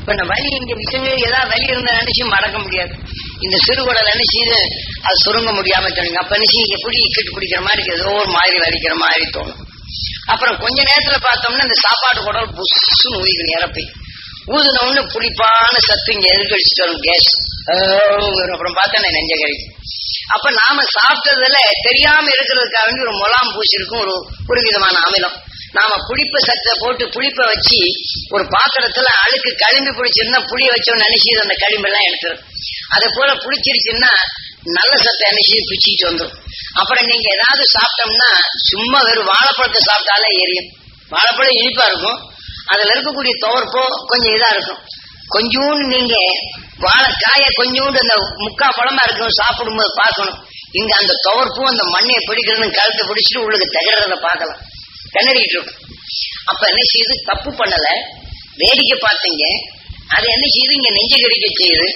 இப்ப இந்த வலி இங்க விஷயங்கள் ஏதாவது வலி இருந்தா நினைச்சு மடக்க முடியாது இந்த சிறுகுடல் நினைச்சு அது சுருங்க முடியாம தோணுங்க அப்ப நினைச்சு எப்படி இக்கட்டு பிடிக்கிற மாதிரி இருக்கு, ஏதோ ஒரு மாதிரி வலிக்கிற மாதிரி தோணும் அப்புறம் கொஞ்ச நேரத்துல பார்த்தோம்னா இந்த சாப்பாடு குடல் புஷ்ஷுன்னு ஊதிக்கணும் இறப்பி ஊதுன உடனே புளிப்பான சத்து இங்க எதிர்கழிச்சுட்டு வரும் கேஸ் அப்புறம் பார்த்தா நெஞ்ச கழிக்கும் அப்ப நாம சாப்பிட்டதுல தெரியாம இருக்கிறதுக்காக வேண்டி ஒரு முலாம் பூசி இருக்கும் ஒரு ஒரு விதமான அமிலம் நாம புளிப்ப சத்தை போட்டு புளிப்ப வச்சு ஒரு பாத்திரத்துல அழுக்கு களிம்பு பிடிச்சிருந்தா புளிய வச்சோம்னு நினைச்சு அந்த களிம்பெல்லாம் எடுத்துரும் அது போல புளிச்சிருச்சுன்னா நல்ல சத்தை நினைச்சு பிச்சுக்கிட்டு வந்துடும் அப்புறம் நீங்க ஏதாவது சாப்பிட்டோம்னா சும்மா வெறும் வாழைப்பழத்தை சாப்பிட்டாலே எரியும் வாழைப்பழம் இனிப்பா இருக்கும் அதுல இருக்கக்கூடிய துவர்ப்போ கொஞ்சம் இதா இருக்கும் கொஞ்சோண்டு நீங்க வாழைக்காய கொஞ்சோண்டு அந்த முக்கா பழமா இருக்கும் சாப்பிடும்போது பார்க்கணும் இங்க அந்த துவர்ப்பும் அந்த மண்ணையை பிடிக்கிறதுன்னு கழுத்தை பிடிச்சிட்டு உள்ளுக்கு தகரத பார்க்கலாம் கண்ணடிக்கிட்டு இருக்கும் அப்ப என்ன செய்யுது தப்பு பண்ணல வேடிக்கை பார்த்தீங்க அது என்ன செய்யுது இங்க நெஞ்சு கடிக்க செய்யுது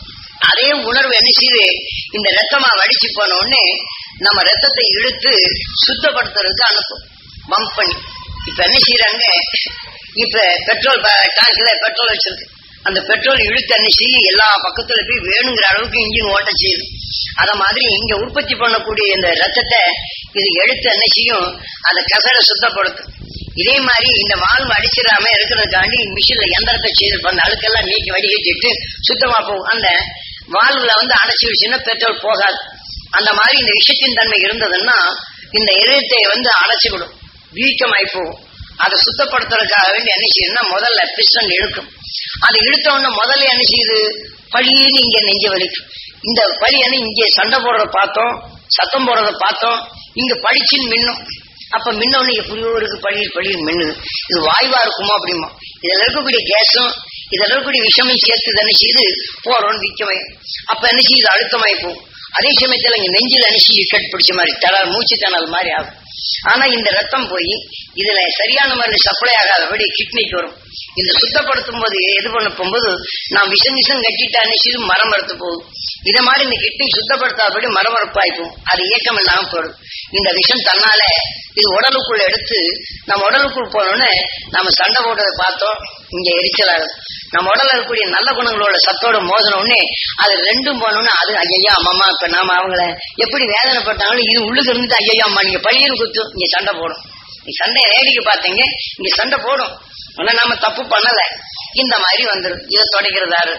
அதே உணர்வு என்ன செய்யுது இந்த ரத்தமா வடிச்சு போன உடனே நம்ம ரத்தத்தை இழுத்து சுத்தப்படுத்துறதுக்கு அனுப்பும் பம்ப் பண்ணி இப்ப என்ன செய்யறாங்க இப்ப பெட்ரோல் டேங்க்ல பெட்ரோல் வச்சிருக்கு அந்த பெட்ரோல் இழுத்து என்ன செய்ய எல்லா பக்கத்துல போய் வேணுங்கிற அளவுக்கு இன்ஜின் ஓட்ட செய்யுது அத மாதிரி இங்க உற்பத்தி பண்ணக்கூடிய இந்த ரத்தத்தை இது எடுத்து என்ன செய்யும் அந்த கசரை சுத்தப்படுத்தும் இதே மாதிரி இந்த வாழ்வு அடிச்சிடாம இருக்கிறதுக்காண்டி மிஷின்ல எந்திரத்தை செய்து அந்த அழுக்கெல்லாம் நீக்கி வடிகட்டிட்டு சுத்தமா போகும் அந்த வாழ்வுல வந்து அடைச்சி வச்சுன்னா பெட்ரோல் போகாது அந்த மாதிரி இந்த விஷத்தின் தன்மை இருந்ததுன்னா இந்த இதயத்தை வந்து அடைச்சு விடும் வீக்கமாய் போகும் அதை சுத்தப்படுத்துறதுக்காக வேண்டி என்ன செய்யணும்னா முதல்ல பிஸ்டன் இழுக்கும் அது இழுத்த உடனே முதல்ல என்ன செய்யுது பழின்னு இங்க நெஞ்ச வலிக்கும் இந்த பழி என்ன இங்கே சண்டை போடுறத பார்த்தோம் சத்தம் போடுறத பார்த்தோம் இங்க பளிச்சுன்னு மின்னும் அப்ப மின்னொன்னு எப்படியோ இருக்கு பழியில் பழியில் மின்னுது இது வாய்வா இருக்குமோ அப்படிமா இதுல இருக்கக்கூடிய கேஸும் இதுல இருக்கக்கூடிய விஷமையும் சேர்த்து தானே செய்து போறோம்னு விக்கமை அப்ப என்ன செய்யுது அழுத்தமாய் போகும் அதே சமயத்துல இங்க நெஞ்சில் என்ன செய்யும் கட் பிடிச்ச மாதிரி தளர் மூச்சு தணல் மாதிரி ஆகும் ஆனா இந்த ரத்தம் போய் இதுல சரியான மாதிரி சப்ளை ஆகாதபடி கிட்னிக்கு வரும் இந்த சுத்தப்படுத்தும் போது எது பண்ண போகும்போது நான் விஷம் விஷம் கட்டிட்டு அனுப்பிச்சு மரம் மறுத்து போகுது இத மாதிரி இந்த கிட்னி சுத்தப்படுத்தாதபடி மரமரப்பாய் போகும் அது இயக்கம் இல்லாம போயிடும் இந்த விஷம் தன்னால இது உடலுக்குள்ள எடுத்து நம்ம உடலுக்குள் போனோன்னு நம்ம சண்டை போட்டதை பார்த்தோம் இங்க எரிச்சல் ஆகுது நம்ம உடல்ல இருக்கக்கூடிய நல்ல குணங்களோட சத்தோட மோதின உடனே அது ரெண்டும் போனோம்னா அது ஐயா அம்மா இப்ப நாம அவங்கள எப்படி வேதனைப்பட்டாங்களோ இது உள்ளுக்கு இருந்து ஐயா அம்மா நீங்க பழியன்னு குத்தும் இங்க சண்டை போடும் நீ சண்டையை வேடிக்கை பார்த்தீங்க இங்க சண்டை போடும் ஆனா நாம தப்பு பண்ணல இந்த மாதிரி வந்துடும் இதை தொடக்கிறதாரு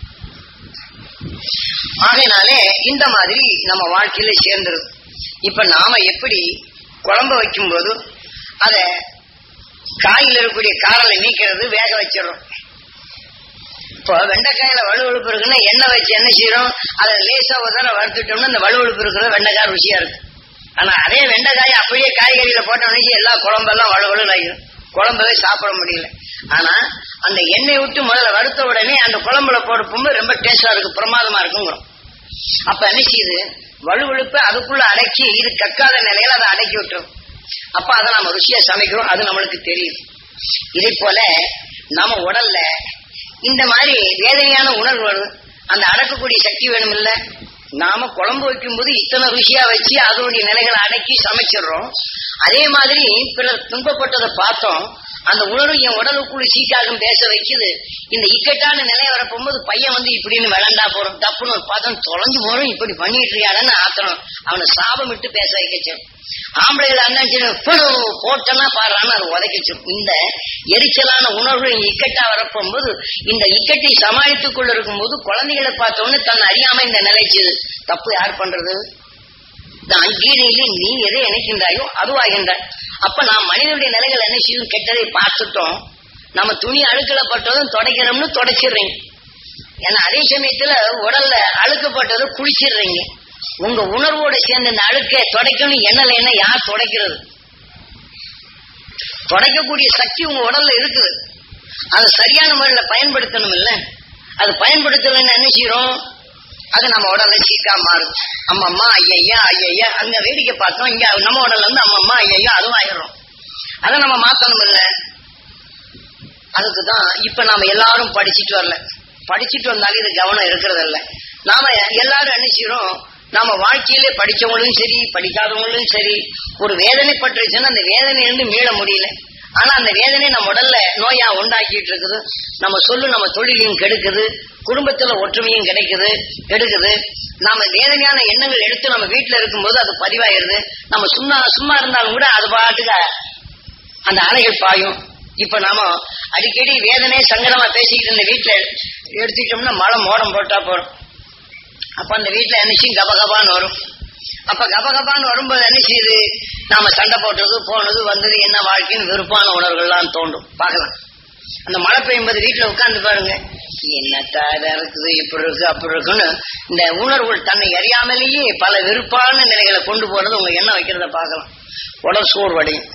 ஆகையினாலே இந்த மாதிரி நம்ம வாழ்க்கையில சேர்ந்துரும் இப்ப நாம எப்படி குழம்பு வைக்கும்போது அத காயில் இருக்கக்கூடிய காரலை நீக்கிறது வேக வச்சிடறோம் இப்போ வெண்டைக்காயில வலுவழுப்பு இருக்குன்னா எண்ணெய் வச்சு என்ன செய்யறோம் அதை லேசா ஒரு தடவை வறுத்துட்டோம்னா அந்த வலுவழுப்பு இருக்கிற வெண்டைக்காய் ருசியா இருக்கு ஆனா அதே வெண்டைக்காயை அப்படியே காய்கறியில போட்டோம்னு எல்லா குழம்பெல்லாம் வலுவலு ஆகிடும் குழம்பவே சாப்பிட முடியல ஆனா அந்த எண்ணெய் விட்டு முதல்ல வறுத்த உடனே அந்த குழம்புல போடும்போது ரொம்ப டேஸ்டா இருக்கு பிரமாதமா இருக்குங்கிறோம் அப்ப என்ன செய்யுது வலுவழுப்பு அதுக்குள்ள அடக்கி இது கக்காத நிலையில அதை அடக்கி விட்டுரும் அப்ப அதை நம்ம ருசியா சமைக்கிறோம் அது நம்மளுக்கு தெரியுது இதே போல நம்ம உடல்ல இந்த மாதிரி வேதனையான உணர்வு வரும் அந்த அடக்கக்கூடிய சக்தி வேணும் இல்ல நாம குழம்பு வைக்கும் போது இத்தனை ருசியா வச்சு அதனுடைய நிலைகளை அடக்கி சமைச்சிடுறோம் அதே மாதிரி பிறர் துன்பப்பட்டதை பார்த்தோம் அந்த உணர்வு என் உடலுக்குள்ள சீக்காகும் பேச வைக்குது இந்த இக்கட்டான நிலை வரப்போகும்போது பையன் வந்து இப்படின்னு விளண்டா போறோம் தப்புன்னு ஒரு பார்த்தோம் தொலைஞ்சு போறோம் இப்படி பண்ணிட்டு இருக்கானு ஆத்திரம் அவனை சாபமிட்டு பேச வைக்கச்சோம் ஆம்பளைகள் அண்ணாச்சு போட்டனா பாடுறான்னு அது உதைக்கச்சும் இந்த எரிச்சலான உணர்வு இக்கட்டா வரப்போகும்போது இந்த இக்கட்டை சமாளித்துக் கொள்ள இருக்கும்போது குழந்தைகளை பார்த்தோன்னு தன் அறியாம இந்த நிலைச்சுது தப்பு யார் பண்றது இந்த அங்கீரையிலே நீ எதை நினைக்கின்றாயோ அதுவாகின்றாய் அப்ப நாம் மனிதனுடைய நிலைகள் என்ன செய்யும் கெட்டதை பார்த்துட்டோம் நம்ம துணி அழுக்கலப்பட்டதும் துடைக்கிறோம்னு துடைச்சிடுறீங்க ஏன்னா அதே சமயத்துல உடல்ல அழுக்கப்பட்டதும் குளிச்சிடுறீங்க உங்க உணர்வோட சேர்ந்த இந்த அழுக்க துடைக்கணும் எண்ணலைன்னா யார் துடைக்கிறது துடைக்கக்கூடிய சக்தி உங்க உடல்ல இருக்குது அதை சரியான முறையில பயன்படுத்தணும் இல்ல அது பயன்படுத்தலைன்னு என்ன செய்யறோம் அது நம்ம உடல்ல சீக்கா மாறும் அம்மா அம்மா ஐயா ஐயா அங்க வேடிக்கை பார்த்தோம் இங்க நம்ம உடல்ல வந்து அம்மா அம்மா ஐயா அதுவும் ஆயிடுறோம் அதை நம்ம மாத்தணும் இல்ல அதுக்குதான் இப்ப நாம எல்லாரும் படிச்சுட்டு வரல படிச்சுட்டு வந்தாலும் இது கவனம் இருக்கிறது இல்ல நாம எல்லாரும் என்ன செய்யறோம் நாம வாழ்க்கையிலே படிச்சவங்களும் சரி படிக்காதவங்களும் சரி ஒரு வேதனை பட்டுச்சுன்னா அந்த வேதனையிலிருந்து மீள முடியல ஆனா அந்த வேதனை நம்ம உடல்ல நோயா உண்டாக்கிட்டு இருக்குது நம்ம சொல்லு நம்ம தொழிலையும் கெடுக்குது குடும்பத்துல ஒற்றுமையும் கிடைக்குது கெடுக்குது நாம வேதனையான எண்ணங்கள் எடுத்து நம்ம வீட்டுல இருக்கும்போது அது பதிவாயிருது நம்ம சும்மா சும்மா இருந்தாலும் கூட அது பாட்டுக்கு அந்த அலைகள் பாயும் இப்ப நாம அடிக்கடி வேதனை சங்கடமா பேசிக்கிட்டு இருந்த வீட்டுல எடுத்துக்கிட்டோம்னா மழை மோடம் போட்டா போறோம் அப்ப அந்த வீட்டுல என்னச்சும் கபகபான்னு வரும் அப்ப கபகபான்னு வரும்போது என்ன செய்யுது நாம சண்டை போட்டது போனது வந்தது என்ன வாழ்க்கைன்னு வெறுப்பான உணர்வுகள்லாம் தோன்றும் பார்க்கலாம் அந்த மழை பெய்யும் போது வீட்டுல உட்கார்ந்து பாருங்க என்னத்தா இதா இருக்குது இப்படி இருக்கு அப்படி இருக்குன்னு இந்த உணர்வுகள் தன்னை அறியாமலேயே பல வெறுப்பான நிலைகளை கொண்டு போறது உங்க எண்ணம் வைக்கிறத பார்க்கலாம் உடல் சோர்வடையும்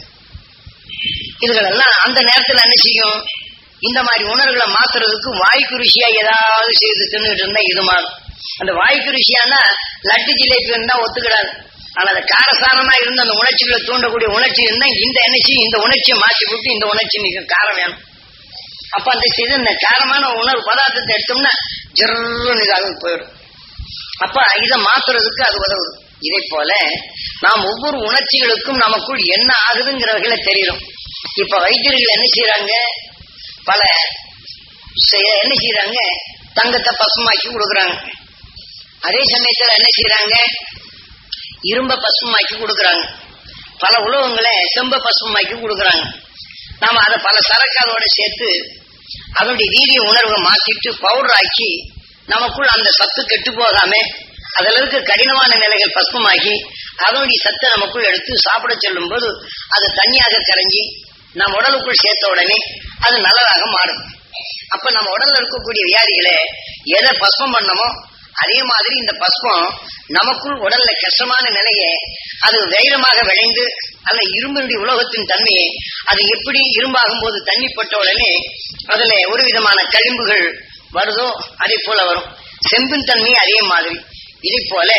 இதுகளெல்லாம் அந்த நேரத்துல என்ன செய்யும் இந்த மாதிரி உணர்வுகளை மாத்துறதுக்கு வாய்க்கு ருசியா ஏதாவது செய்து தின்னுட்டு இருந்தா இது மாறும் அந்த வாய்க்கு ருசியானா லட்டு ஜிலேபி இருந்தா ஒத்துக்கிடாது ஆனா அந்த காரசாரமா இருந்த அந்த உணர்ச்சிகளை தூண்டக்கூடிய உணர்ச்சி இருந்தா இந்த எண்ணெச்சி இந்த உணர்ச்சியை மாற்றி விட்டு இந்த உணர்ச்சி நிற்கும் காரம் வேணும் அப்ப அந்த செய்து இந்த காரமான உணவு பதார்த்தத்தை எடுத்தோம்னா ஜெர்னு இதாக போயிடும் அப்ப இதை மாத்துறதுக்கு அது உதவுது இதை போல நாம் ஒவ்வொரு உணர்ச்சிகளுக்கும் நமக்குள் என்ன ஆகுதுங்கிற வகையில தெரியும் இப்ப வைத்தியர்கள் என்ன செய்யறாங்க பல செய- என்ன செய்யறாங்க தங்கத்தை பசுமாக்கி கொடுக்கறாங்க அதே சமயத்துல என்ன செய்யறாங்க இரும்ப பசுமாக்கி கொடுக்கறாங்க பல உலகங்களை செம்ப பசுமாக்கி கொடுக்கறாங்க நாம அதை பல சரக்கு அதோட சேர்த்து அதனுடைய வீரிய உணர்வை மாத்திட்டு பவுடர் ஆக்கி நமக்குள் அந்த சத்து கெட்டு போகாம அதுல இருக்க கடினமான நிலைகள் பஸ்மமாகி அதனுடைய சத்தை நமக்குள் எடுத்து சாப்பிட செல்லும் போது அது தண்ணியாக கரைஞ்சி நம் உடலுக்குள் சேர்த்த உடனே அது நல்லதாக மாறும் அப்ப நம்ம உடல்ல இருக்கக்கூடிய வியாதிகளை எதை பஸ்மம் பண்ணமோ அதே மாதிரி இந்த பஸ்மம் நமக்குள் உடல்ல கஷ்டமான நிலையை அது தைரியமாக விளைந்து அல்ல இரும்பினுடைய உலோகத்தின் தன்மையை அது எப்படி இரும்பாகும் போது தண்ணி பட்ட உடனே அதுல ஒரு விதமான களிம்புகள் வருதோ அதே போல வரும் செம்பின் தன்மை அதே மாதிரி இதே போல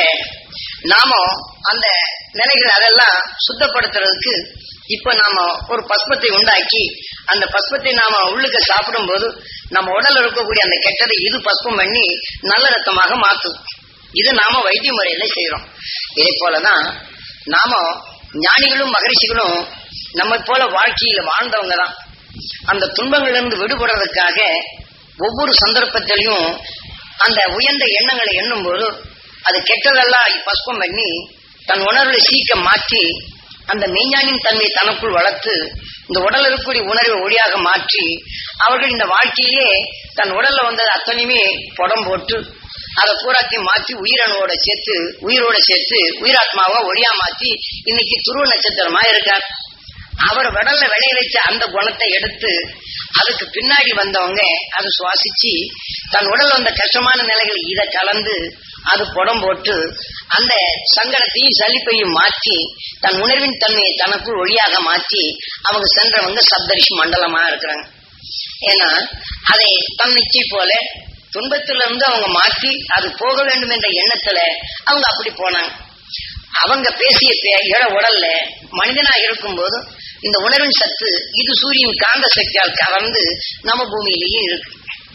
நாம அந்த நிலைகள் அதெல்லாம் சுத்தப்படுத்துறதுக்கு இப்ப நாம ஒரு பஸ்பத்தை உண்டாக்கி அந்த பஸ்பத்தை நாம உள்ளுக்க சாப்பிடும் போது நம்ம உடல்ல இருக்கக்கூடிய அந்த கெட்டதை இது பஸ்பம் பண்ணி நல்ல ரத்தமாக மாத்தும் இது நாம வைத்திய முறையில செய்யறோம் இதே போலதான் நாம ஞானிகளும் மகரிஷிகளும் நம்ம போல வாழ்க்கையில வாழ்ந்தவங்க தான் அந்த துன்பங்கள்ல இருந்து விடுபடுறதுக்காக ஒவ்வொரு சந்தர்ப்பத்திலையும் அந்த உயர்ந்த எண்ணங்களை எண்ணும் போது அது கெட்டதெல்லாம் பஸ்பம் பண்ணி தன் உணர்வை சீக்க மாற்றி அந்த மெய்ஞானின் தன்மையை தனக்குள் வளர்த்து இந்த உடல் இருக்கக்கூடிய உணர்வை ஒளியாக மாற்றி அவர்கள் இந்த வாழ்க்கையே தன் உடல்ல வந்தது அத்தனையுமே புடம் போட்டு அதை பூராத்தையும் மாற்றி உயிரணுவோட சேர்த்து உயிரோட சேர்த்து உயிராத்மாவா ஒளியா மாத்தி இன்னைக்கு துருவ நட்சத்திரமா இருக்கார் அவர் உடல்ல விளைய வச்ச அந்த குணத்தை எடுத்து அதுக்கு பின்னாடி வந்தவங்க அதை சுவாசிச்சு தன் உடல் வந்த கஷ்டமான நிலைகள் இதை கலந்து அது புடம் போட்டு அந்த சங்கடத்தையும் சலிப்பையும் மாற்றி தன் உணர்வின் தன்மையை தனக்குள் ஒளியாக மாற்றி அவங்க சென்றவங்க சப்தரிஷி மண்டலமா இருக்கிறாங்க ஏன்னா அதை தன்னிச்சை போல துன்பத்துல இருந்து அவங்க மாற்றி அது போக வேண்டும் என்ற எண்ணத்துல அவங்க அப்படி போனாங்க அவங்க பேசிய பே- இட உடல்ல மனிதனா இருக்கும்போது இந்த உணர்வின் சத்து இது சூரியன் காந்த சக்தியால் கவர்ந்து நம்ம பூமியிலேயே இருக்கு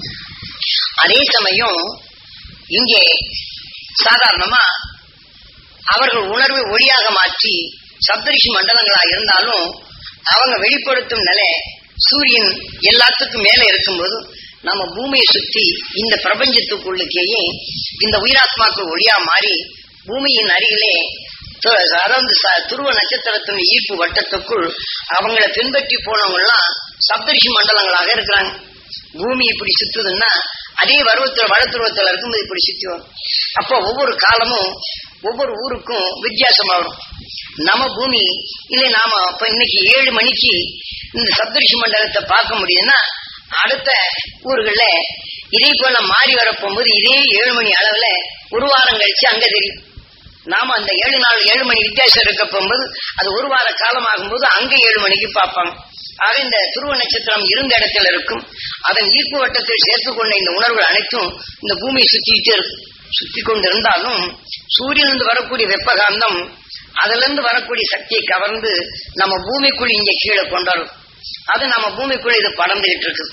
அதே சமயம் இங்கே சாதாரணமா அவர்கள் உணர்வை ஒளியாக மாற்றி சப்தரிஷி மண்டலங்களா இருந்தாலும் அவங்க வெளிப்படுத்தும் நிலை சூரியன் எல்லாத்துக்கும் மேல இருக்கும்போது நம்ம பூமியை சுத்தி இந்த பிரபஞ்சத்துக்குள்ளுக்கேயே இந்த உயிராத்மாக்கள் ஒளியா மாறி பூமியின் அருகிலே து- அதாவது ச- துருவ நட்சத்திரத்தின் ஈர்ப்பு வட்டத்துக்குள் அவங்கள பின்பற்றி போனவங்க எல்லாம் சப்தரிஷி மண்டலங்களாக இருக்கிறாங்க பூமி இப்படி சுத்துதுன்னா அதே பருவத்துல வடத்துருவத்துல இருக்கும்போது இப்படி சுத்தி வரும் அப்போ ஒவ்வொரு காலமும் ஒவ்வொரு ஊருக்கும் வித்தியாசமா வரும் நம்ம பூமி இல்லை நாம இப்ப இன்னைக்கு ஏழு மணிக்கு இந்த சப்தரிஷி மண்டலத்தை பார்க்க முடியுதுன்னா அடுத்த ஊர்கள்ல இதே போல மாறி வர போகும்போது இதே ஏழு மணி அளவுல ஒரு வாரம் கழிச்சு அங்க தெரியும் நாம அந்த ஏழு நாள் ஏழு மணி வித்தியாசம் இருக்க போகும்போது அது ஒரு வார காலம் ஆகும்போது அங்க ஏழு மணிக்கு பார்ப்பாங்க ஆக இந்த துருவ நட்சத்திரம் இருந்த இடத்துல இருக்கும் அதன் ஈர்ப்பு வட்டத்தில் சேர்த்துக் கொண்ட இந்த உணர்வுகள் அனைத்தும் இந்த பூமியை சுத்திட்டு இருக்கு சுத்தி கொண்டு இருந்தாலும் சூரியனிலிருந்து வரக்கூடிய வெப்பகாந்தம் அதுல இருந்து வரக்கூடிய சக்தியை கவர்ந்து நம்ம பூமிக்குள் இங்க கீழே கொண்டாடும் அது நம்ம பூமிக்குள்ள இது படர்ந்துகிட்டு இருக்குது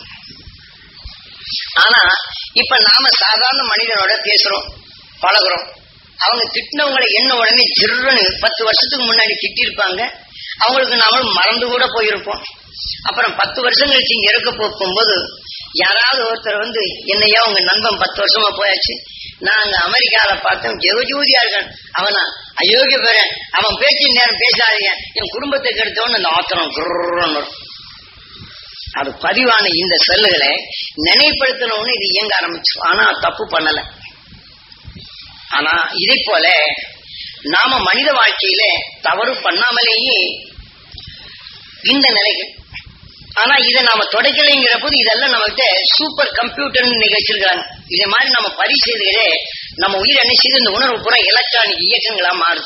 ஆனா இப்ப நாம சாதாரண மனிதனோட பேசுறோம் பழகுறோம் அவங்க திட்டினவங்களை என்ன உடனே திருன்னு பத்து வருஷத்துக்கு முன்னாடி திட்டிருப்பாங்க அவங்களுக்கு நாமளும் மறந்து கூட போயிருப்போம் அப்புறம் பத்து வருஷம் கழிச்சு இங்க இருக்க போகும்போது யாராவது ஒருத்தர் வந்து என்னையா உங்க நண்பன் பத்து வருஷமா போயாச்சு நான் அங்க அமெரிக்கால பார்த்தேன் ஜெகஜோதியா இருக்கான் அவனா அயோக்கிய பேரன் அவன் பேச்சு நேரம் பேசாதீங்க என் குடும்பத்தை கெடுத்தவன் அந்த ஆத்திரம் குர்ன்னு வரும். அது பதிவான இந்த செல்லுகளை நினைப்படுத்தணும்னு இது இயங்க ஆரம்பிச்சு ஆனா தப்பு பண்ணல ஆனா இதை போல நாம மனித வாழ்க்கையில தவறு பண்ணாமலேயே இந்த நிலைகள் ஆனா இதை நாம தொடக்கலைங்கிற போது இதெல்லாம் நம்மகிட்ட சூப்பர் கம்ப்யூட்டர் நிகழ்ச்சிருக்காங்க இதே மாதிரி நம்ம பரிசெய்துகளே நம்ம உயிர் என்ன செய்து இந்த உணர்வு பூரா எலக்ட்ரானிக் இயக்கங்களா மாறுது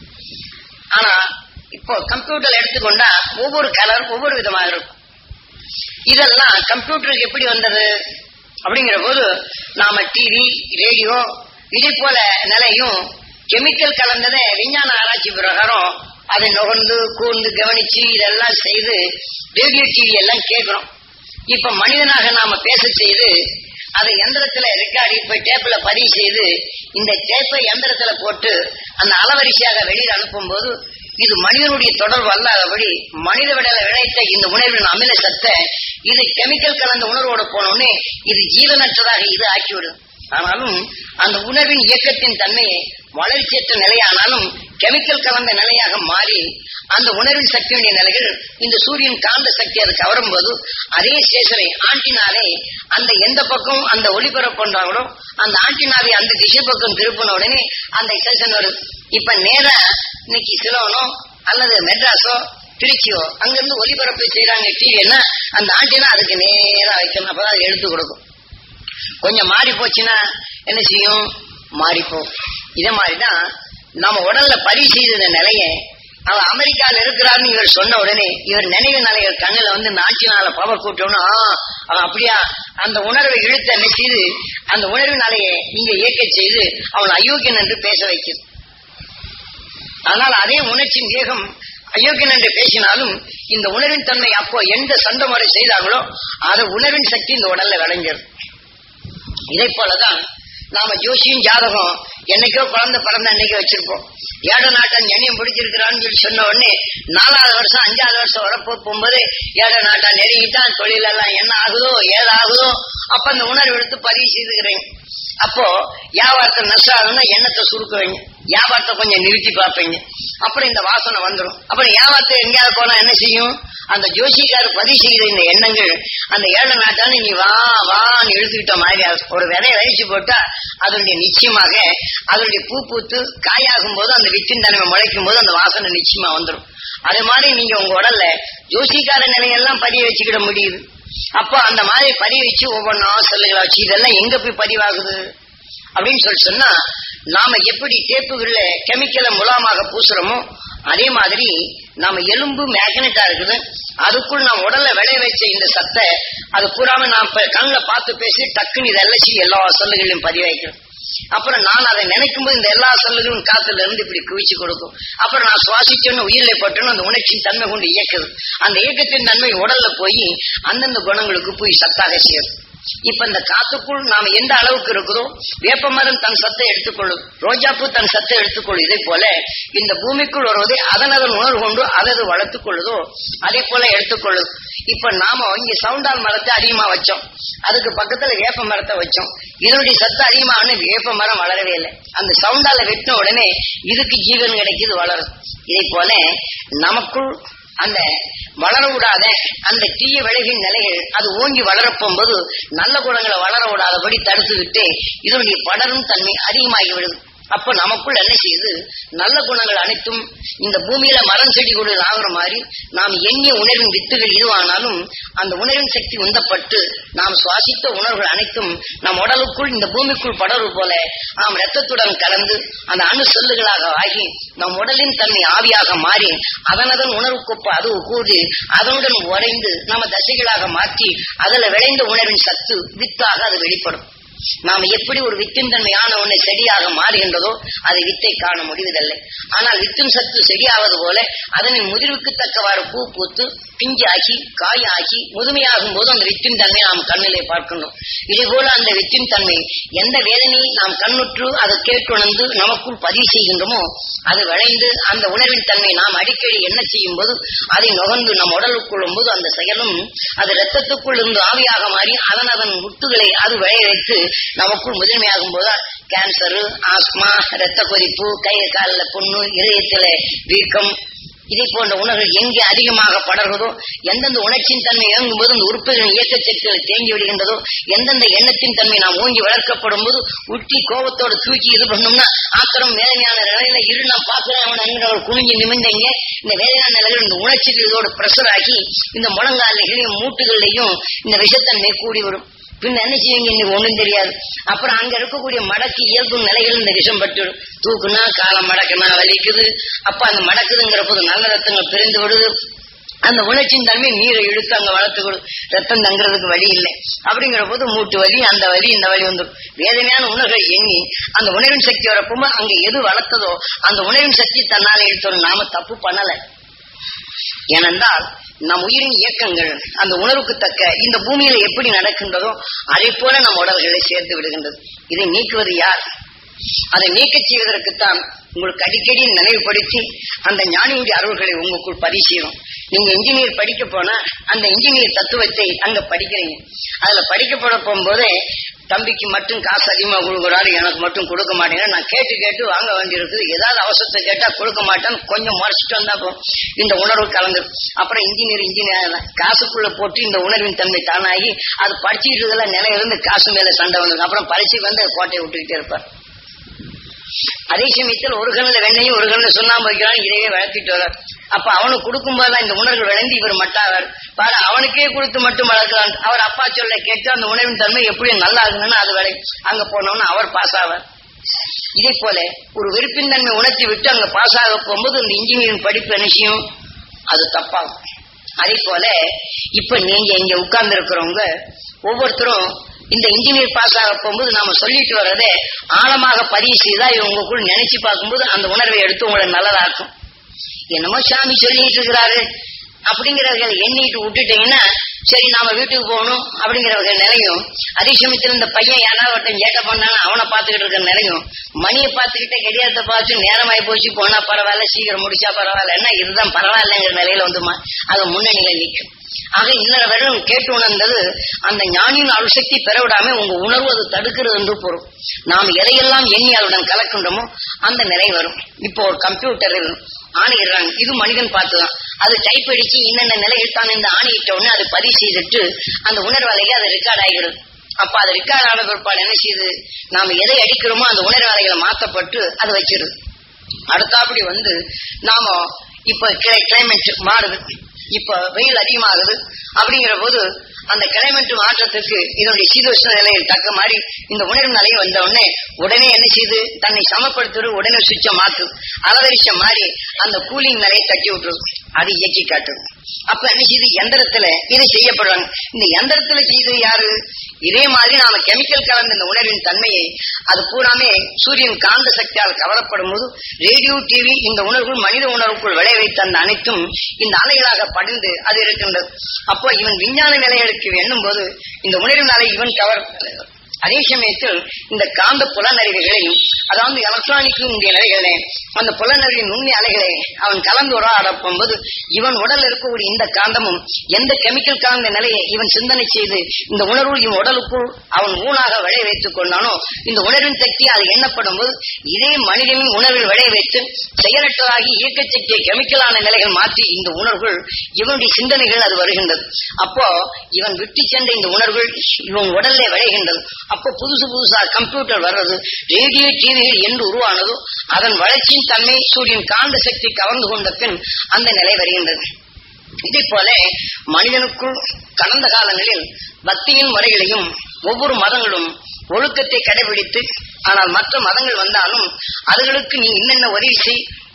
ஆனா இப்போ கம்ப்யூட்டர் எடுத்துக்கொண்டா ஒவ்வொரு கலர் ஒவ்வொரு விதமாக இருக்கும் இதெல்லாம் கம்ப்யூட்டருக்கு எப்படி வந்தது அப்படிங்கிற போது நாம டிவி ரேடியோ இதே போல நிலையும் கெமிக்கல் கலந்ததை விஞ்ஞான ஆராய்ச்சி பிரகாரம் அதை நுகர்ந்து கூர்ந்து கவனிச்சு இதெல்லாம் செய்து ரேடியோ டிவி எல்லாம் கேட்கிறோம் இப்ப மனிதனாக நாம பேச செய்து அதை எந்திரத்துல ரெக்கார்டி இப்ப டேப்ல பதிவு செய்து இந்த டேப்பை எந்திரத்துல போட்டு அந்த அலவரிசையாக வெளியில் அனுப்பும் போது இது மனிதனுடைய தொடர்பு அல்லாதபடி மனித விடல விளைத்த இந்த உணர்வின் அமில சத்தை இது கெமிக்கல் கலந்த உணர்வோட போனோடனே இது ஜீவனற்றதாக இது ஆக்கிவிடும் ஆனாலும் அந்த உணர்வின் இயக்கத்தின் தன்மையை வளர்ச்சியற்ற நிலையானாலும் கெமிக்கல் கலந்த நிலையாக மாறி அந்த உணர்வின் சக்தியுடைய நிலைகள் இந்த சூரியன் காந்த சக்தி அது கவரும் போது அதே ஸ்டேஷனை ஆண்டினாலே அந்த எந்த பக்கம் அந்த ஒளிபரப்பு பண்றாங்களோ அந்த ஆண்டினாவை அந்த திசை பக்கம் திருப்பின உடனே அந்த ஸ்டேஷன் வருது இப்ப நேரா இன்னைக்கு சிலோனோ அல்லது மெட்ராஸோ திருச்சியோ அங்கிருந்து ஒளிபரப்பு செய்யறாங்க டிவின்னா அந்த ஆண்டினா அதுக்கு நேரா வைக்கணும் அப்பதான் அது எடுத்து கொடுக்கும் கொஞ்சம் மாறி போச்சுன்னா என்ன செய்யும் மாறிப்போம் இதே மாதிரிதான் நம்ம உடல்ல பதிவு செய்த நிலைய அவன் அமெரிக்கால இருக்கிறாருன்னு இவர் சொன்ன உடனே இவர் நினைவு நிலைய கண்ணுல வந்து நாட்டினால பவர் கூட்டணும் அவன் அப்படியா அந்த உணர்வை இழுத்து என்ன செய்து அந்த உணர்வு நிலையை இங்க இயக்க செய்து அவன் அயோக்கியன் என்று பேச வைக்குது ஆனால் அதே உணர்ச்சியின் வேகம் அயோக்கியன் என்று பேசினாலும் இந்த உணர்வின் தன்மை அப்போ எந்த சண்டை முறை செய்தாங்களோ அது உணர்வின் சக்தி இந்த உடல்ல விளைஞ்சிரும் இதை போலதான் நாம ஜோசியும் ஜாதகம் என்னைக்கோ குழந்தை பிறந்த அன்னைக்கு வச்சிருப்போம் ஏழ நாட்டன் எண்ணியம் பிடிச்சிருக்கிறான்னு சொல்லி சொன்ன உடனே நாலாவது வருஷம் அஞ்சாவது வருஷம் வரப்போ போகும்போது ஏழ நாட்டன் நெருங்கிட்டான் தொழில் எல்லாம் என்ன ஆகுதோ ஏதாகுதோ அப்ப அந்த உணர்வு எடுத்து பதிவு செய்துக்கிறேன் அப்போ வியாபாரத்தை நஷ்டம் ஆகும்னா எண்ணத்தை சுருக்குவீங்க வியாபாரத்தை கொஞ்சம் நிறுத்தி பார்ப்பீங்க அப்புறம் இந்த வாசனை வந்துடும் அப்புறம் வியாபாரத்தை எங்கேயாவது போனா என்ன செய்யும் அந்த ஜோசிக்கார் பதிவு செய்த இந்த எண்ணங்கள் அந்த ஏழை நாட்டான நீ வா வான்னு இழுத்துக்கிட்ட மாதிரி ஆகும். ஒரு விதைய வயசு போட்டா அதனுடைய நிச்சயமாக அதனுடைய பூ பூத்து காயாகும் போது அந்த வித்தின் தன்மை முளைக்கும் போது அந்த வாசனை நிச்சயமா வந்துடும் அதே மாதிரி நீங்க உங்க உடல்ல ஜோசிக்கார நிலையெல்லாம் பதிய வச்சுக்கிட முடியுது அப்போ அந்த மாதிரி பதிய வச்சு ஒவ்வொன்றா செல்லுகளை வச்சு இதெல்லாம் எங்க போய் பதிவாகுது அப்படின்னு சொல்லி சொன்னா நாம எப்படி டேப்புகள்ல கெமிக்கலை முலாமாக பூசுறோமோ அதே மாதிரி நாம எலும்பு மேக்னெட்டா இருக்குது அதுக்குள் நாம் உடல்ல விளைய வச்ச இந்த சத்தை அது பூராம நான் இப்ப கண்ணுல பார்த்து பேசி டக்குன்னு இதெல்லாம் செய்ய எல்லா சொல்லுகளையும் பதிவு வைக்கிறேன் அப்புறம் நான் அதை நினைக்கும் போது இந்த எல்லா சொல்லுகளும் காத்துல இருந்து இப்படி குவிச்சு கொடுக்கும் அப்புறம் நான் சுவாசிச்சோன்னு உயிரில பட்டோன்னு அந்த உணர்ச்சியின் தன்மை கொண்டு இயக்குது அந்த இயக்கத்தின் தன்மை உடல்ல போய் அந்தந்த குணங்களுக்கு போய் சத்தாக சேரும் இப்ப இந்த காத்துக்குள் நாம எந்த அளவுக்கு இருக்குதோ வேப்ப மரம் தன் சத்தை எடுத்துக்கொள்ளும் ரோஜாப்பூ தன் சத்தை எடுத்துக்கொள்ளும் இதே போல இந்த பூமிக்குள் வருவதை அதன் அதன் உணர்வு கொண்டு அதது வளர்த்துக் கொள்ளுதோ அதே போல எடுத்துக்கொள்ளும் இப்ப நாம இங்க சவுண்டால் மரத்தை அதிகமா வச்சோம் அதுக்கு பக்கத்துல வேப்ப மரத்தை வச்சோம் இதனுடைய சத்து அதிகமான வேப்ப மரம் வளரவே இல்லை அந்த சவுண்டால வெட்டின உடனே இதுக்கு ஜீவன் கிடைக்குது வளரும் இதே போல நமக்குள் அந்த வளர விடாத அந்த தீய விளைவின் நிலைகள் அது ஓங்கி வளரப்போகும்போது நல்ல குணங்களை வளர விடாதபடி தடுத்துக்கிட்டு இதனுடைய படரும் தன்மை அதிகமாகி விடுது அப்ப நமக்குள் என்ன செய்யுது நல்ல குணங்கள் அனைத்தும் இந்த பூமியில மரம் செடி கொடு ஆகுற மாதிரி நாம் எண்ணிய உணர்வின் வித்துகள் இதுவானாலும் அந்த உணர்வின் சக்தி உந்தப்பட்டு நாம் சுவாசித்த உணர்வுகள் அனைத்தும் நம் உடலுக்குள் இந்த பூமிக்குள் படர்வு போல நாம் ரத்தத்துடன் கலந்து அந்த அணு செல்லுகளாக ஆகி நம் உடலின் தன்மை ஆவியாக மாறி அதனதன் உணர்வுக்கொப்ப அது கூடி அதனுடன் உறைந்து நம்ம தசைகளாக மாற்றி அதுல விளைந்த உணர்வின் சத்து வித்தாக அது வெளிப்படும் நாம் எப்படி ஒரு வித்தின் தன்மையான ஒண்ணு செடியாக மாறுகின்றதோ அதை வித்தை காண முடிவதில்லை ஆனால் வித்தின் சத்து செடியாவது போல அதனின் முதிர்வுக்கு தக்கவாறு பூ பூத்து பிஞ்சாகி காயாகி முதுமையாகும் போது அந்த வித்தின் தன்மை நாம் கண்ணிலே பார்க்கின்றோம் இதே போல அந்த வித்தின் தன்மை எந்த வேதனையை நாம் கண்ணுற்று அதை கேட்டுணர்ந்து நமக்குள் பதிவு செய்கின்றோமோ அது விளைந்து அந்த உணர்வின் தன்மை நாம் அடிக்கடி என்ன செய்யும் போது அதை நுகர்ந்து நம் உடலுக்குள்ளும் போது அந்த செயலும் அது ரத்தத்துக்குள் இருந்து ஆவியாக மாறி அதன் அதன் முட்டுகளை அது விளைய வைத்து நமக்குள் முதன்மையாகும் போது கேன்சரு ஆஸ்மா இரத்த கொதிப்பு கை காலில் புண்ணு இதயத்தில வீக்கம் இதை போன்ற உணர்வுகள் எங்கே அதிகமாக படர்கிறதோ எந்தெந்த உணர்ச்சியின் தன்மை இறங்கும் போது அந்த உறுப்புகளின் இயக்க சக்திகள் தேங்கி விடுகின்றதோ எந்தெந்த எண்ணத்தின் தன்மை நாம் ஓங்கி வளர்க்கப்படும் போது உட்டி கோபத்தோட தூக்கி இது பண்ணோம்னா ஆத்திரம் வேதனையான நிலையில இரு நான் பாக்குறேன் அவன் அங்கே குனிஞ்சு நிமிந்தங்க இந்த வேதனையான நிலையில் இந்த உணர்ச்சிகள் இதோட பிரஷர் ஆகி இந்த முழங்காலைகளையும் மூட்டுகள்லையும் இந்த விஷத்தன்மை கூடி வரும் பின்ன என்ன செய்வீங்க இன்னைக்கு ஒண்ணும் தெரியாது அப்புறம் அங்க இருக்கக்கூடிய மடக்கு இயல்பு நிலைகள் இந்த விஷம் பட்டு தூக்குனா காலம் மடக்குனா வலிக்குது அப்ப அந்த மடக்குதுங்கிற போது நல்ல ரத்தங்கள் பிரிந்து விடுது அந்த உணர்ச்சியின் தன்மை நீரை இழுத்து அங்க வளர்த்து கொடு ரத்தம் தங்குறதுக்கு வழி இல்லை அப்படிங்கிற போது மூட்டு வலி அந்த வலி இந்த வலி வந்துடும் வேதனையான உணர்வை எண்ணி அந்த உணர்வின் சக்தி வரப்போ அங்க எது வளர்த்ததோ அந்த உணர்வின் சக்தி தன்னால எடுத்தோம் நாம தப்பு பண்ணல ஏனென்றால் நம் உயிரின் இயக்கங்கள் அந்த உணர்வுக்கு தக்க இந்த பூமியில எப்படி நடக்கின்றதோ அதை போல நம் உடல்களை சேர்த்து விடுகின்றது இதை நீக்குவது யார் அதை நீக்கச் செய்வதற்குத்தான் உங்களுக்கு அடிக்கடி நினைவுபடுத்தி அந்த ஞானியுடைய அருள்களை உங்களுக்குள் பதிவு செய்யணும் நீங்க இன்ஜினியர் படிக்க போனா அந்த இன்ஜினியர் தத்துவத்தை அங்க படிக்கிறீங்க அதுல படிக்க போட போகும்போதே தம்பிக்கு மட்டும் காசு அதிகமா கொடுக்குறாரு எனக்கு மட்டும் கொடுக்க மாட்டேங்க நான் கேட்டு கேட்டு வாங்க வேண்டியிருக்குது ஏதாவது அவசரத்தை கேட்டா கொடுக்க மாட்டேன்னு கொஞ்சம் முறைச்சிட்டு வந்தா போதும் இந்த உணர்வு கலந்து அப்புறம் இன்ஜினியர் இன்ஜினியர் காசுக்குள்ள போட்டு இந்த உணர்வின் தன்மை தானாகி அது படிச்சுட்டு இருந்ததுல நிலை இருந்து காசு மேல சண்டை வந்தது அப்புறம் பரிசு வந்து கோட்டையை விட்டுக்கிட்டே இருப்பார் அதே சமயத்தில் ஒரு கண்ணில் வெண்ணையும் ஒரு கண்ணில் சுண்ணாம்பு வைக்கிறான் இதையே வளர்த்திட்டு வர்றார் அப்ப அவனுக்கு கொடுக்கும்போது இந்த உணர்வு விளைந்து இவர் மட்டாவார் பாரு அவனுக்கே கொடுத்து மட்டும் வளர்க்கலாம் அவர் அப்பா சொல்ல கேட்டு அந்த உணவின் தன்மை எப்படி நல்லா இருக்குன்னு அது விளை அங்க போனோம்னு அவர் பாஸ் ஆவார் இதே போல ஒரு வெறுப்பின் தன்மை உணர்த்தி விட்டு அங்க பாஸ் ஆக போகும்போது இந்த இன்ஜினியரிங் படிப்பு என்ன செய்யும் அது தப்பாகும் அதே போல இப்ப நீங்க இங்க உட்கார்ந்து இருக்கிறவங்க ஒவ்வொருத்தரும் இந்த இன்ஜினியர் பாஸ் ஆக போகும்போது நாம சொல்லிட்டு வர்றதே ஆழமாக பதிவு செய்தா உங்களுக்குள் நினைச்சு பார்க்கும்போது அந்த உணர்வை எடுத்து உங்களை நல்லதாக்கும் என்னமோ சாமி சொல்லிட்டு இருக்கிறாரு அப்படிங்கிறவர்கள் எண்ணிட்டு விட்டுட்டீங்கன்னா சரி நாம வீட்டுக்கு போகணும் அப்படிங்கிறவர்கள் நிலையும் அதே சமயத்தில் இந்த பையன் யாராவது ஒருத்தன் ஏட்ட பண்ணாலும் அவனை பார்த்துக்கிட்டு இருக்கிற நிலையும் மணியை பார்த்துக்கிட்டே கடியாரத்தை பார்த்து நேரமாயி போச்சு போனா பரவாயில்ல சீக்கிரம் முடிச்சா பரவாயில்ல என்ன இதுதான் பரவாயில்லைங்கிற நிலையில வந்துமா அது முன்னணியில நிற்கும் ஆக இன்னொரு வருடம் கேட்டு உணர்ந்தது அந்த ஞானியின் அணுசக்தி பெறவிடாம உங்க உணர்வு அது தடுக்கிறது என்று பொருள் நாம் எதையெல்லாம் எண்ணி அதனுடன் கலக்கின்றோமோ அந்த நிலை வரும் இப்போ ஒரு கம்ப்யூட்டரில் ஆணையிடுறாங்க இது மனிதன் பார்த்துதான் அது டைப் அடிச்சு என்னென்ன நிலையில் தான் இந்த ஆணையிட்ட உடனே அதை பதிவு செய்துட்டு அந்த உணர்வலையை அது ரெக்கார்ட் ஆகிறது அப்ப அது ரெக்கார்ட் ஆன பிற்பாடு என்ன செய்யுது நாம எதை அடிக்கிறோமோ அந்த உணர்வலைகளை மாற்றப்பட்டு அது வச்சிருது அடுத்தாப்படி வந்து நாம இப்ப கிளைமேட் மாறுது இப்ப வெயில் அதிகமாகுது அப்படிங்கிற போது அந்த கிளைமேட் மாற்றத்துக்கு இதனுடைய சீதோஷ்ண நிலையில் தக்க மாதிரி இந்த உணர்வு நிலை வந்த உடனே உடனே என்ன செய்யுது தன்னை சமப்படுத்துறது உடனே சுவிட்ச மாத்து அலவரிச்ச மாதிரி அந்த கூலிங் நிலையை தட்டி விட்டுருது அது இயக்கி காட்டுது அப்ப என்ன செய்யுது எந்திரத்துல இதை செய்யப்படுவாங்க இந்த எந்திரத்துல செய்தது யாரு இதே மாதிரி நாம கெமிக்கல் கலந்த இந்த உணர்வின் தன்மையை அது பூராமே சூரியன் காந்த சக்தியால் கவரப்படும் போது ரேடியோ டிவி இந்த உணர்வுகள் மனித உணர்வுக்குள் விளை வைத்த அந்த அனைத்தும் இந்த அலைகளாக படிந்து அது இருக்கின்றது அப்போ இவன் விஞ்ஞான நிலைகளுக்கு எண்ணும் போது இந்த உணர்வின் அலை இவன் கவர் அதே சமயத்தில் இந்த காந்த புலனறிவுகளையும் அதாவது எலக்ட்ரானிக் நிலைகளே அந்த புலனறிவின் உண்மை அலைகளை அவன் கலந்து உரையாடப்போது இவன் உடல் இருக்கக்கூடிய இந்த காந்தமும் எந்த கெமிக்கல் காந்த நிலையை இவன் சிந்தனை செய்து இந்த உணர்வு இவன் உடலுக்குள் அவன் ஊனாக விளைய வைத்துக் கொண்டானோ இந்த உணர்வின் சக்தி அது எண்ணப்படும் போது இதே மனிதனின் உணர்வில் விளைய வைத்து செயலற்றதாகி இயக்க சக்தியை கெமிக்கலான நிலைகள் மாற்றி இந்த உணர்வுகள் இவனுடைய சிந்தனைகள் அது வருகின்றது அப்போ இவன் விட்டு சென்ற இந்த உணர்வுகள் இவன் உடல்ல விளைகின்றது அப்போ புதுசு புதுசா கம்ப்யூட்டர் வர்றது ரேடியோ டிவிகள் என்று உருவானதோ அதன் வளர்ச்சியின் தன்மை சூரியன் காந்த சக்தி கவர்ந்து கொண்ட பின் அந்த நிலை வருகின்றது இதே போல மனிதனுக்குள் கடந்த காலங்களில் பக்தியின் முறைகளையும் ஒவ்வொரு மதங்களும் ஒழுக்கத்தை கடைபிடித்து ஆனால் மற்ற மதங்கள் வந்தாலும் அதுகளுக்கு நீ என்னென்ன உதவி செய்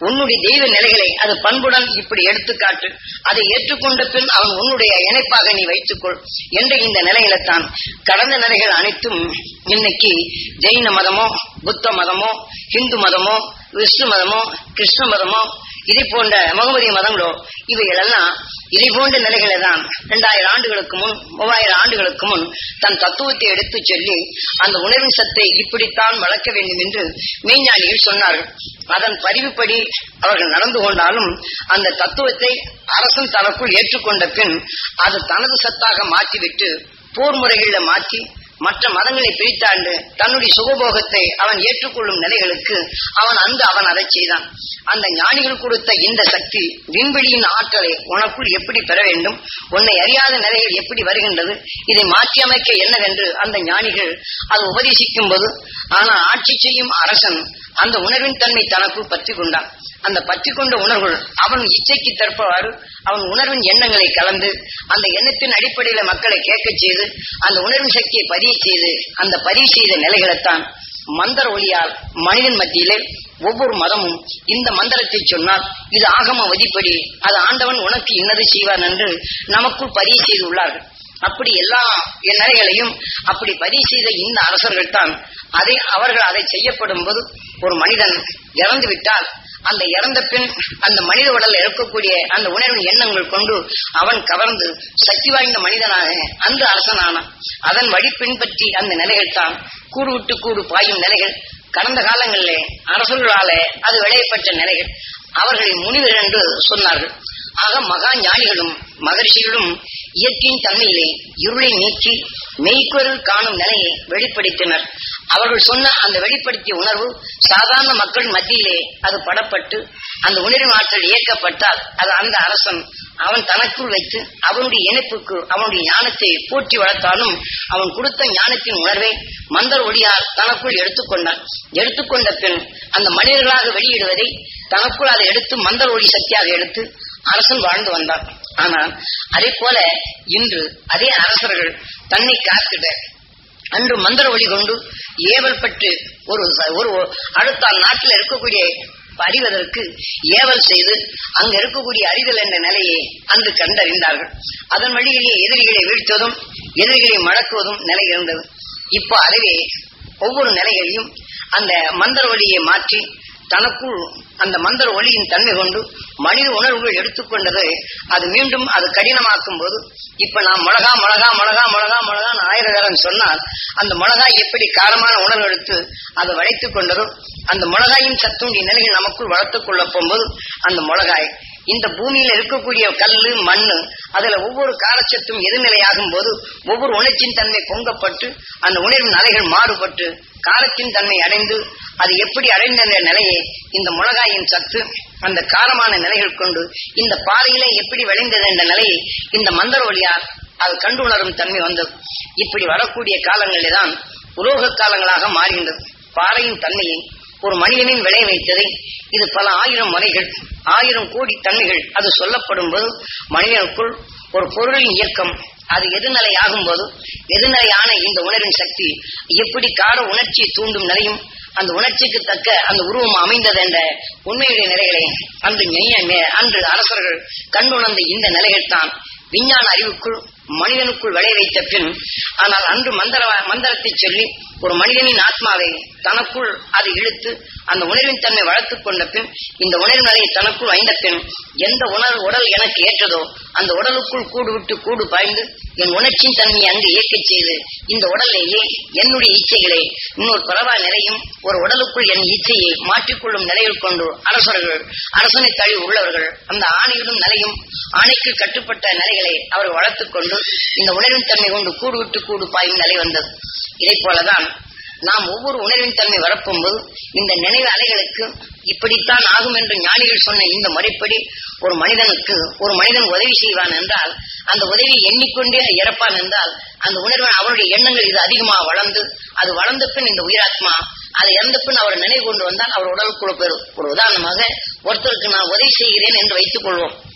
உன்னுடைய தெய்வ நிலைகளை அது பண்புடன் இப்படி எடுத்துக்காட்டு அதை ஏற்றுக்கொண்ட பின் அவன் உன்னுடைய இணைப்பாக நீ வைத்துக்கொள் என்ற இந்த நிலையில தான் கடந்த நிலைகள் அனைத்தும் இன்னைக்கு ஜெயின மதமோ புத்த மதமோ இந்து மதமோ விஷ்ணு மதமோ கிருஷ்ண மதமோ இதை போன்ற முகமதிய மதங்களோ இவைகளெல்லாம் இதை போன்ற நிலைகளை தான் இரண்டாயிரம் ஆண்டுகளுக்கு முன் மூவாயிரம் ஆண்டுகளுக்கு முன் தன் தத்துவத்தை எடுத்துச் சொல்லி அந்த உணர்வின் சத்தை இப்படித்தான் வளர்க்க வேண்டும் என்று மெய்ஞானிகள் சொன்னார்கள் அதன் பதிவுப்படி அவர்கள் நடந்து கொண்டாலும் அந்த தத்துவத்தை அரசன் தனக்குள் ஏற்றுக்கொண்ட பின் அது தனது சத்தாக மாற்றிவிட்டு போர் முறைகளில மாற்றி மற்ற மதங்களை பிரித்தாண்டு தன்னுடைய சுகபோகத்தை அவன் ஏற்றுக்கொள்ளும் நிலைகளுக்கு அவன் அன்று அவன் அதை செய்தான் அந்த ஞானிகள் கொடுத்த இந்த சக்தி விண்வெளியின் ஆற்றலை உனக்குள் எப்படி பெற வேண்டும் உன்னை அறியாத நிலைகள் எப்படி வருகின்றது இதை மாற்றி அமைக்க என்னவென்று அந்த ஞானிகள் அது உபதேசிக்கும் போது ஆனால் ஆட்சி செய்யும் அரசன் அந்த உணர்வின் தன்மை தனக்குள் பற்றி கொண்டான் அந்த பற்றி கொண்ட உணர்வுகள் அவன் இச்சைக்கு தற்பவாறு அவன் உணர்வின் எண்ணங்களை கலந்து அந்த எண்ணத்தின் அடிப்படையில மக்களை கேட்க செய்து அந்த உணர்வின் சக்தியை பதிவு செய்து அந்த பதிவு செய்த நிலைகளைத்தான் மந்திர ஒளியால் மனிதன் மத்தியிலே ஒவ்வொரு மதமும் இந்த மந்திரத்தை சொன்னால் இது ஆகம வதிப்படி அது ஆண்டவன் உனக்கு இன்னது செய்வான் என்று நமக்குள் பதிவு செய்து உள்ளார்கள் அப்படி எல்லா நிலைகளையும் அப்படி பதிவு செய்த இந்த அரசர்கள் தான் அதை அவர்கள் அதை செய்யப்படும் போது ஒரு மனிதன் இறந்து விட்டால் அந்த இறந்த பின் அந்த மனித உடல்ல இருக்கக்கூடிய அந்த உணர்வின் எண்ணங்கள் கொண்டு அவன் கவர்ந்து சக்தி வாய்ந்த மனிதனாக அந்த அரசனானான் அதன் வழி பின்பற்றி அந்த நிலைகள் தான் கூடு விட்டு கூடு பாயும் நிலைகள் கடந்த காலங்களிலே அரசர்களால அது விளையப்பட்ட நிலைகள் அவர்களை முனிவர் என்று சொன்னார்கள் ஆக மகா ஞானிகளும் மகர்ஷிகளும் இயற்கையின் தன்மையிலே இருளை நீக்கி மெய்க்குரல் காணும் நிலையை வெளிப்படுத்தினர் அவர்கள் சொன்ன அந்த வெளிப்படுத்திய உணர்வு சாதாரண மக்கள் மத்தியிலே அது படப்பட்டு அந்த உணர்வின் ஆற்றல் இயக்கப்பட்டால் அது அந்த அரசன் அவன் தனக்குள் வைத்து அவனுடைய இணைப்புக்கு அவனுடைய ஞானத்தை போற்றி வளர்த்தாலும் அவன் கொடுத்த ஞானத்தின் உணர்வை மந்தர் ஒளியால் தனக்குள் எடுத்துக்கொண்டான் எடுத்துக்கொண்ட பின் அந்த மனிதர்களாக வெளியிடுவதை தனக்குள் அதை எடுத்து மந்தர் ஒளி சக்தியாக எடுத்து அரசன் வாழ்ந்து வந்தான் ஆனால் அதே போல இன்று அதே அரசர்கள் தன்னை காத்திட அன்று மந்திர ஒளி கொண்டு ஏவல் பட்டு ஒரு ஒரு அடுத்த நாட்டில் இருக்கக்கூடிய அறிவதற்கு ஏவல் செய்து அங்க இருக்கக்கூடிய அறிதல் என்ற நிலையை அன்று கண்டறிந்தார்கள் அதன் வழியிலே எதிரிகளை வீழ்த்துவதும் எதிரிகளை மடக்குவதும் நிலை இருந்தது இப்போ அதுவே ஒவ்வொரு நிலைகளையும் அந்த மந்திர ஒளியை மாற்றி தனக்குள் அந்த மந்திர ஒளியின் தன்மை கொண்டு மனித உணர்வுகள் எடுத்துக்கொண்டது அது மீண்டும் அது கடினமாக்கும் போது இப்ப நாம் மிளகா மிளகா மிளகா மிளகா மிளகான்னு ஆயிரம் நேரம் சொன்னால் அந்த மிளகாய் எப்படி காரமான உணர்வு எடுத்து அதை வளைத்துக் கொண்டதோ அந்த மிளகாயின் சத்துண்டிய நிலைகள் நமக்குள் வளர்த்துக் கொள்ள போகும்போது அந்த மிளகாய் இந்த பூமியில இருக்கக்கூடிய கல்லு மண்ணு அதுல ஒவ்வொரு காலச்சத்தும் எதிர்நிலையாகும் போது ஒவ்வொரு உணர்ச்சியின் தன்மை பொங்கப்பட்டு அந்த உணர்வின் அலைகள் மாறுபட்டு காலத்தின் தன்மை அடைந்து அது எப்படி அடைந்த நிலையை இந்த மிளகாயின் சத்து அந்த காரமான நிலைகள் கொண்டு இந்த பாறையிலே எப்படி விளைந்தது என்ற நிலையை இந்த மந்திர வழியால் அது கண்டு உணரும் தன்மை வந்தது இப்படி வரக்கூடிய காலங்களிலே தான் உலோக காலங்களாக மாறுகின்றது பாறையின் தன்மையை ஒரு மனிதனின் விளைய வைத்ததை இது பல ஆயிரம் முறைகள் ஆயிரம் கோடி தன்மைகள் அது சொல்லப்படும் போது மனிதனுக்குள் ஒரு பொருளின் இயக்கம் அது எதிர்நிலை ஆகும் போது எதிர்நிலையான இந்த உணர்வின் சக்தி எப்படி கார உணர்ச்சியை தூண்டும் நிலையும் அந்த உணர்ச்சிக்கு தக்க அந்த உருவம் அமைந்தது என்ற உண்மையுடைய நிலைகளை அன்று ஞெய்ய- அன்று அரசர்கள் கண்டுணர்ந்த இந்த நிலைகள் தான் விஞ்ஞான அறிவுக்குள் மனிதனுக்குள் விளைய வைத்த பின் ஆனால் அன்று மந்திர மந்திரத்தை சொல்லி ஒரு மனிதனின் ஆத்மாவை தனக்குள் அது இழுத்து அந்த உணர்வின் தன்மை வளர்த்துக் கொண்ட பின் இந்த உணர்வு நிலையை தனக்குள் வைந்த பின் எந்த உணர்வு உடல் எனக்கு ஏற்றதோ அந்த உடலுக்குள் கூடு விட்டு கூடு பாய்ந்து என் உணர்ச்சியின் தன்மையை அங்கு இயக்கச் செய்து இந்த உடலையே என்னுடைய இச்சைகளை இன்னொரு பரவா நிலையும் ஒரு உடலுக்குள் என் இச்சையை மாற்றிக்கொள்ளும் நிலையில் கொண்டு அரசர்கள் அரசனை தழி உள்ளவர்கள் அந்த ஆணையிடும் நிலையும் ஆணைக்கு கட்டுப்பட்ட நிலைகளை அவர் வளர்த்துக் கொண்டு இந்த உணர்வின் தன்மை கொண்டு கூடு விட்டு கூடு பாயும் நிலை வந்தது இதை போலதான் நாம் ஒவ்வொரு உணர்வின் தன்மை வரப்பும்போது இந்த நினைவு அலைகளுக்கு இப்படித்தான் ஆகும் என்று ஞானிகள் சொன்ன இந்த முறைப்படி ஒரு மனிதனுக்கு ஒரு மனிதன் உதவி செய்வான் என்றால் அந்த உதவி எண்ணிக்கொண்டே இறப்பான் என்றால் அந்த உணர்வன் அவருடைய எண்ணங்கள் இது அதிகமாக வளர்ந்து அது வளர்ந்த பின் இந்த உயிராத்மா அது இறந்த பின் அவர் நினைவு கொண்டு வந்தால் அவர் உடலுக்குள்ள பெறும் ஒரு உதாரணமாக ஒருத்தருக்கு நான் உதவி செய்கிறேன் என்று வைத்துக் கொள்வோம்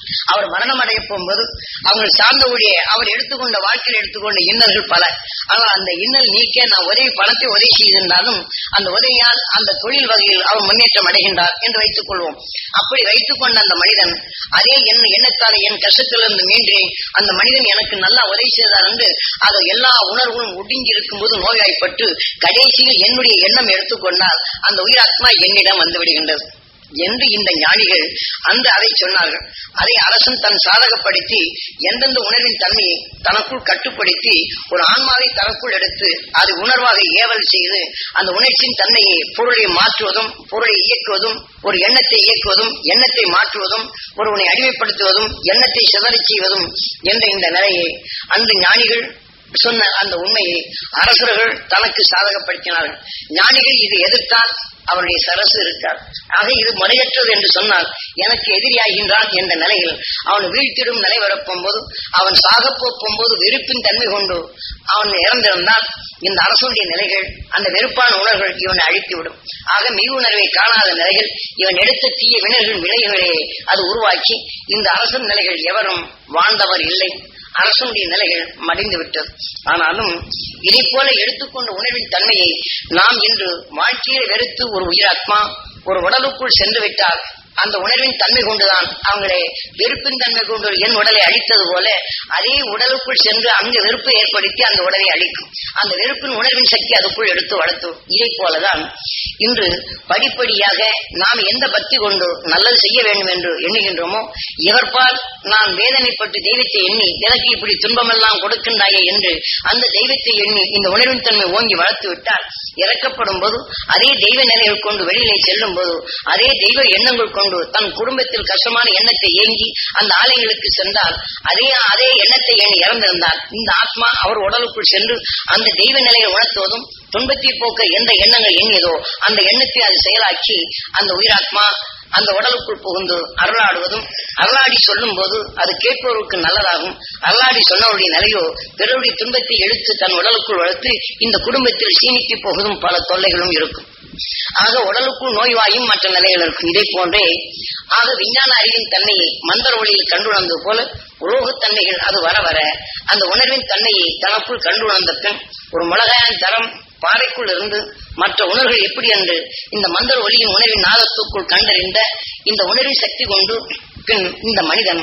அவர் மரணம் அடைய போகும்போது அவங்க சார்ந்த ஊழிய அவர் எடுத்துக்கொண்ட வாழ்க்கையில் எடுத்துக்கொண்ட இன்னல்கள் பல ஆனால் அந்த இன்னல் நீக்க நான் உதவி பணத்தை உதவி செய்திருந்தாலும் அந்த உதவியால் அந்த தொழில் வகையில் அவர் முன்னேற்றம் அடைகின்றார் என்று வைத்துக் கொள்வோம் அப்படி வைத்துக் கொண்ட அந்த மனிதன் அதே என் எண்ணத்தால் என் கஷ்டத்திலிருந்து மீண்டேன் அந்த மனிதன் எனக்கு நல்லா உதவி செய்தார் என்று அது எல்லா உணர்வுகளும் ஒடுங்கி இருக்கும்போது நோய்வாய்ப்பட்டு கடைசியில் என்னுடைய எண்ணம் எடுத்துக்கொண்டால் அந்த உயிராத்மா என்னிடம் வந்து விடுகின்றது என்று இந்த ஞானிகள் அந்த அதை சொன்னார்கள் அதை அரசன் தன் சாதகப்படுத்தி எந்தெந்த உணர்வின் தன்மையை தனக்குள் கட்டுப்படுத்தி ஒரு ஆன்மாவை தனக்குள் எடுத்து அது உணர்வாக ஏவல் செய்து அந்த உணர்ச்சியின் தன்மையை பொருளை மாற்றுவதும் பொருளை இயக்குவதும் ஒரு எண்ணத்தை இயக்குவதும் எண்ணத்தை மாற்றுவதும் ஒருவனை அடிமைப்படுத்துவதும் எண்ணத்தை சிதறச் செய்வதும் என்ற இந்த நிலையை அன்று ஞானிகள் சொன்ன அந்த உண்மையை அரசர்கள் தனக்கு சாதகப்படுத்தினார்கள் ஞானிகள் இது எதிர்த்தால் அவருடைய சரசு இருக்கார் ஆக இது முறையற்றது என்று சொன்னால் எனக்கு எதிரியாகின்றான் என்ற நிலையில் அவன் வீழ்த்திடும் நிலை வரப்போகும்போது அவன் சாக போகும்போது வெறுப்பின் தன்மை கொண்டு அவன் இறந்திருந்தால் இந்த அரசுடைய நிலைகள் அந்த வெறுப்பான உணர்வுகள் இவனை அழித்துவிடும் ஆக மெய் உணர்வை காணாத நிலைகள் இவன் எடுத்த தீய வினைகள் விளைவுகளே அது உருவாக்கி இந்த அரசன் நிலைகள் எவரும் வாழ்ந்தவர் இல்லை அரசனுடைய நிலைகள் மடிந்து விட்டது ஆனாலும் இதை போல எடுத்துக்கொண்ட உணர்வின் தன்மையை நாம் இன்று வாழ்க்கையில் வெறுத்து ஒரு உயிராத்மா ஒரு உடலுக்குள் சென்று விட்டால் அந்த உணர்வின் தன்மை கொண்டுதான் அவங்களை வெறுப்பின் தன்மை கொண்டு என் உடலை அழித்தது போல அதே உடலுக்குள் சென்று அங்கு வெறுப்பை ஏற்படுத்தி அந்த உடலை அழிக்கும் அந்த வெறுப்பின் உணர்வின் சக்தி அதுக்குள் எடுத்து வளர்த்தும் இதை போலதான் இன்று படிப்படியாக நாம் எந்த பக்தி கொண்டு நல்லது செய்ய வேண்டும் என்று எண்ணுகின்றோமோ இவர்பால் நான் வேதனைப்பட்டு தெய்வத்தை எண்ணி எனக்கு இப்படி துன்பமெல்லாம் கொடுக்கின்றாயே என்று அந்த தெய்வத்தை எண்ணி இந்த உணர்வின் தன்மை ஓங்கி வளர்த்து விட்டால் இறக்கப்படும் போது அதே தெய்வ நிலைகள் கொண்டு வெளியிலே செல்லும் போது அதே தெய்வ எண்ணங்கள் கொண்டு தன் குடும்பத்தில் கஷ்டமான எண்ணத்தை ஏங்கி அந்த ஆலயங்களுக்கு சென்றால் அதே அதே எண்ணத்தை எண்ணி இறந்திருந்தால் இந்த ஆத்மா அவர் உடலுக்குள் சென்று அந்த தெய்வ நிலையை உணர்த்துவதும் துன்பத்தை போக்க எந்த எண்ணங்கள் எண்ணியதோ அந்த எண்ணத்தை அது செயலாக்கி அந்த உயிராத்மா அந்த உடலுக்குள் புகுந்து அருளாடுவதும் அருளாடி சொல்லும் போது அது கேட்பவருக்கு நல்லதாகும் அருளாடி சொன்னவருடைய நிலையோ பிறருடைய துன்பத்தை எடுத்து தன் உடலுக்குள் வளர்த்து இந்த குடும்பத்தில் சீனித்து போவதும் பல தொல்லைகளும் இருக்கும் ஆக உடலுக்குள் நோய்வாயும் மற்ற நிலைகள் இருக்கும் இதை போன்றே ஆக விஞ்ஞான அறிவின் தன்மையை மந்திர ஒளியில் கண்டுணர்ந்தது போல உலோகத்தன்மைகள் அது வர வர அந்த உணர்வின் தன்மையை தனக்குள் கண்டுணர்ந்த பின் ஒரு மிளகாயன் தரம் பாறைக்குள் இருந்து மற்ற உணர்வுகள் எப்படி என்று இந்த மந்திர ஒளியின் உணர்வின் நாதத்துக்குள் கண்டறிந்த இந்த உணர்வின் சக்தி கொண்டு பின் இந்த மனிதன்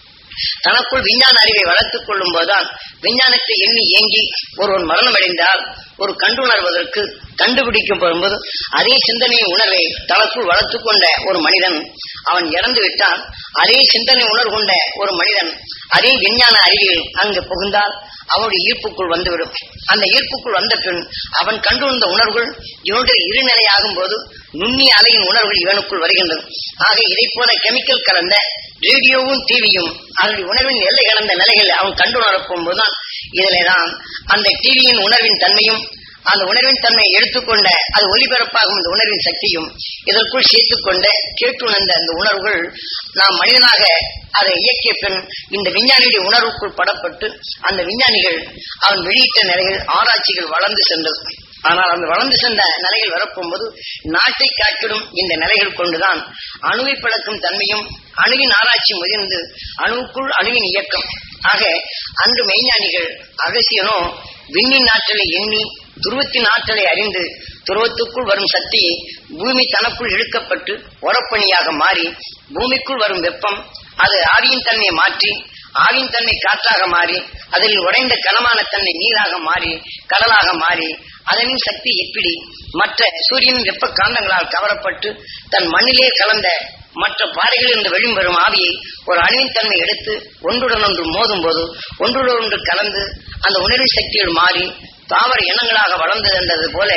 தனக்குள் விஞ்ஞான அறிவை வளர்த்துக் கொள்ளும் போதுதான் விஞ்ஞானத்தை எண்ணி ஏங்கி ஒருவன் மரணமடைந்தால் ஒரு கண்டுணர்வதற்கு கண்டுபிடிக்கும் போது அதே சிந்தனை உணர்வை தனக்குள் வளர்த்துக் கொண்ட ஒரு மனிதன் அவன் இறந்து விட்டால் அதே சிந்தனை உணர்வு கொண்ட ஒரு மனிதன் அதே விஞ்ஞான அறிவில் அங்கு புகுந்தால் அவனுடைய ஈர்ப்புக்குள் வந்துவிடும் அந்த ஈர்ப்புக்குள் வந்த பின் அவன் கண்டுணர்ந்த உணர்வுகள் இவனுடைய இருநிலையாகும் போது நுண்ணிய அலையின் உணர்வுகள் இவனுக்குள் வருகின்றது ஆக இதை போல கெமிக்கல் கலந்த ரேடியோவும் டிவியும் அதனுடைய உணர்வின் எல்லை கலந்த நிலைகள் அவன் கண்டுணரப் போகும்போதுதான் இதில்தான் அந்த டிவியின் உணர்வின் தன்மையும் அந்த உணர்வின் தன்மையை எடுத்துக்கொண்ட அது ஒலிபரப்பாகும் இந்த உணர்வின் சக்தியும் இதற்குள் சேர்த்துக்கொண்ட கேட்டுணர்ந்த அந்த உணர்வுகள் நாம் மனிதனாக அதை இயக்கிய பின் இந்த விஞ்ஞானியுடைய உணர்வுக்குள் படப்பட்டு அந்த விஞ்ஞானிகள் அவன் வெளியிட்ட நிலைகள் ஆராய்ச்சிகள் வளர்ந்து சென்றது ஆனால் அந்த வளர்ந்து சென்ற நிலைகள் வரப்போகும்போது நாட்டை காட்டிடும் இந்த நிலைகள் கொண்டுதான் அணுவை பழக்கும் தன்மையும் அணுவின் ஆராய்ச்சி முதிர்ந்து அணுவுக்குள் அணுவின் இயக்கம் ஆக அன்று மெய்ஞானிகள் அகசியனோ விண்ணின் ஆற்றலை எண்ணி துருவத்தின் ஆற்றலை அறிந்து துருவத்துக்குள் வரும் சக்தியை பூமி தனக்குள் இழுக்கப்பட்டு உரப்பணியாக மாறி பூமிக்குள் வரும் வெப்பம் அது ஆவியின் தன்மையை மாற்றி ஆவின் தன்மை காற்றாக மாறி அதில் உடைந்த கனமான தன்மை நீராக மாறி கடலாக மாறி அதனின் சக்தி எப்படி மற்ற சூரியனின் வெப்ப காந்தங்களால் கவரப்பட்டு தன் மண்ணிலே கலந்த மற்ற பாறைகளில் இருந்து வெளிவரும் ஆவியை ஒரு அணுவின் தன்மை எடுத்து ஒன்றுடன் ஒன்று மோதும் போது ஒன்றுடன் ஒன்று கலந்து அந்த உணர்வு சக்தியில் மாறி தாவர இனங்களாக வளர்ந்தது என்றது போல